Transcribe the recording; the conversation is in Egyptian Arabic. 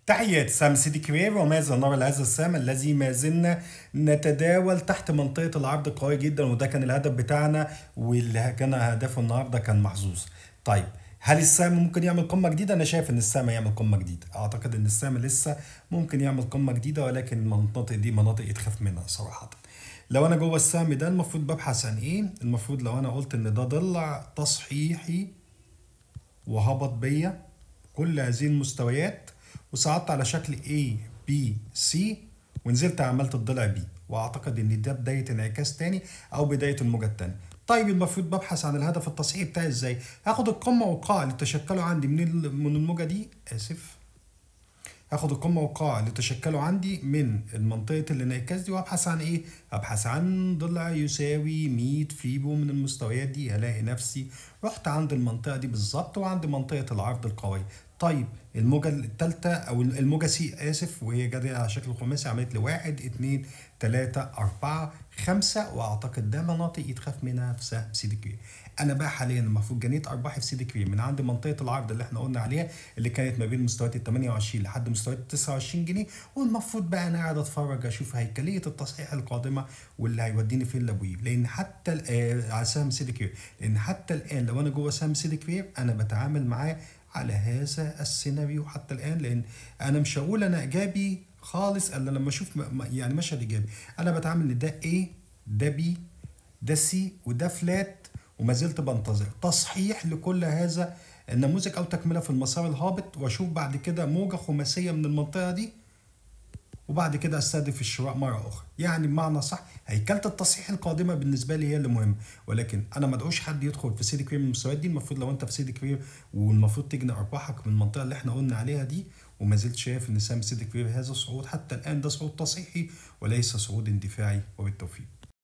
تحيات سام سيدي كرير وماذا نرى لهذا السام الذي ما زلنا نتداول تحت منطقة العرض قوي جدا وده كان الهدف بتاعنا واللي كان هدفه النهارده كان محظوظ. طيب هل السهم ممكن يعمل قمة جديدة؟ أنا شايف إن السهم يعمل قمة جديدة، أعتقد إن السهم لسه ممكن يعمل قمة جديدة ولكن المناطق دي مناطق يتخاف منها صراحة. لو أنا جوه السهم ده المفروض ببحث عن إيه؟ المفروض لو أنا قلت إن ده ضلع تصحيحي وهبط بيا كل هذه المستويات وصعدت على شكل A B C ونزلت عملت الضلع B واعتقد ان ده بدايه انعكاس تاني او بدايه الموجه التانيه طيب المفروض ببحث عن الهدف التصحيحي بتاعي ازاي هاخد القمه والقاع اللي تشكلوا عندي من ال- من الموجه دي اسف هاخد القمه والقاع اللي تشكلوا عندي من منطقه الانعكاس دي وابحث عن ايه ابحث عن ضلع يساوي 100 فيبو من المستويات دي هلاقي نفسي رحت عند المنطقه دي بالظبط وعند منطقه العرض القوي طيب الموجة التالتة أو الموجة سي آسف وهي جاية على شكل خماسي عملت لي واحد اتنين تلاتة أربعة خمسة وأعتقد ده مناطق يتخاف منها في سهم سيدي كريم. أنا بقى حاليا المفروض جنيت أرباحي في سيدي كريم من عند منطقة العرض اللي احنا قلنا عليها اللي كانت ما بين مستويات ال 28 لحد مستويات ال 29 جنيه والمفروض بقى أنا قاعد أتفرج أشوف هيكلية التصحيح القادمة واللي هيوديني فين لأبويب لأن حتى ال- آه، على سهم سيدي كريم لأن حتى الآن لو أنا جوه سهم سيدي كريم أنا بتعامل معاه على هذا السيناريو حتى الان لان انا مش هقول انا ايجابي خالص الا لما اشوف م- م- يعني مشهد ايجابي انا بتعامل ان ده A ده B ده C وده فلات وما زلت بنتظر تصحيح لكل هذا النموذج او تكمله في المسار الهابط واشوف بعد كده موجه خماسيه من المنطقه دي وبعد كده استهدف الشراء مره اخرى يعني بمعنى صح هيكله التصحيح القادمه بالنسبه لي هي اللي مهمه ولكن انا ما ادعوش حد يدخل في سيدي كريم المستويات دي المفروض لو انت في سيدي كريم والمفروض تجني ارباحك من المنطقه اللي احنا قلنا عليها دي وما زلت شايف ان سهم سيدي كريم هذا الصعود حتى الان ده صعود تصحيحي وليس صعود اندفاعي وبالتوفيق